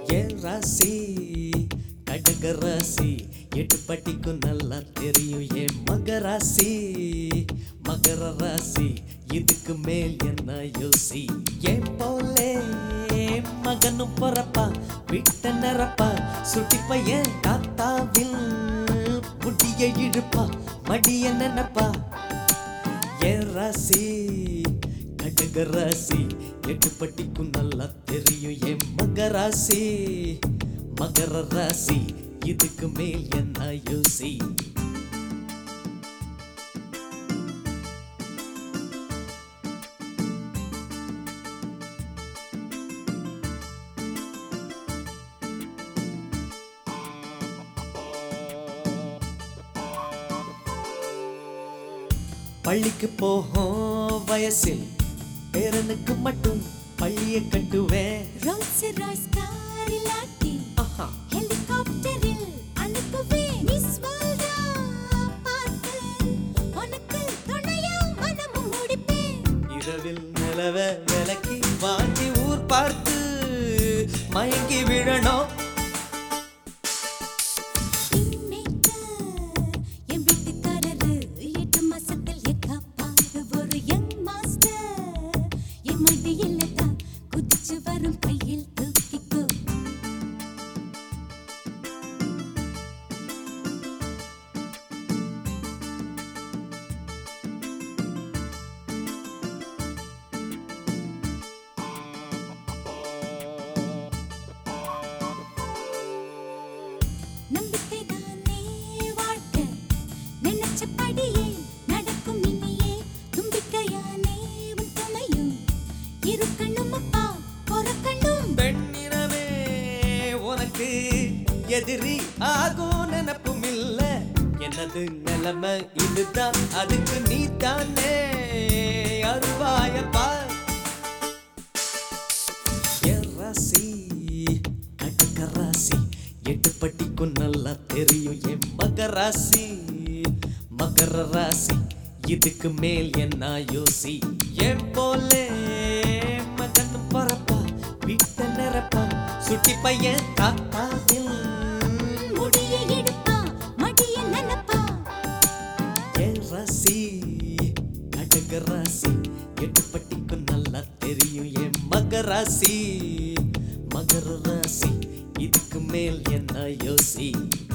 என் ராசி கடக ராசி எட்டு பட்டிக்கும் நல்லா தெரியும் என் மகராசி மகர ராசி இதுக்கு மேல் என்ன யோசி என் போலே மகனும் பொறப்பா விட்ட நிறப்பா சுட்டி பையன் தாத்தாவில் முடிய இழுப்பா மடிய நினைப்பா என் ராசி கடக ராசி எட்டு பட்டிக்கும் நல்லா தெரியும் என் மகராசி மகர ராசி இதுக்கு மேல் என்ன யோசி பள்ளிக்கு போகும் வயசில் பேரனுக்கு மட்டும் பள்ளியை கட்டுவேன் ரோல்ஸ் ராய்ஸ் காரில் ஆட்டி ஆஹா ஹெலிகாப்டரில் அனுப்புவேன் மிஸ் வேர்ல்டா பார்த்து உனக்கு துணையா மனமும் முடிப்பேன் இரவில் நிலவ விலக்கி வாங்கி ஊர் பார்த்து மயங்கி விழணும் என் வீட்டுக்காரரு எட்டு மாசத்தில் எக்காப்பாரு ஒரு யங் மாஸ்டர் என் மடியில் தான் குதிச்சு வரும் கையில் தூக்கிக்கோ நம்பிக்கை தானே வாழ்க்கை நினைச்சபடியே நடக்கும் இனியே தும்பிக்கையானே உன் துணையும் இருக்கணும் அப்பா பொறக்கணும் பெண்ணினமே உனக்கு எதிரி ஆகும் நினப்பும் இல்ல எனது நிலைமை இதுதான் அதுக்கு நீ தானே அருவாயப்பா என் ராசி கடக ராசி எட்டு பட்டிக்கும் நல்லா தெரியும் என் மகராசி மகர ராசி இதுக்கு மேல் என்ன யோசி என் போலே மகன் பரப்பா வீட்ட நிரப்பா சுட்டி பையன் தாத்தாவில் முடிய எடுப்பா மடிய நனப்பா என் ராசி கடக ராசி எட்டு பட்டிக்கும் நல்லா தெரியும் என் மகராசி மகர ராசி இதுக்கு மேல் என்ன யோசி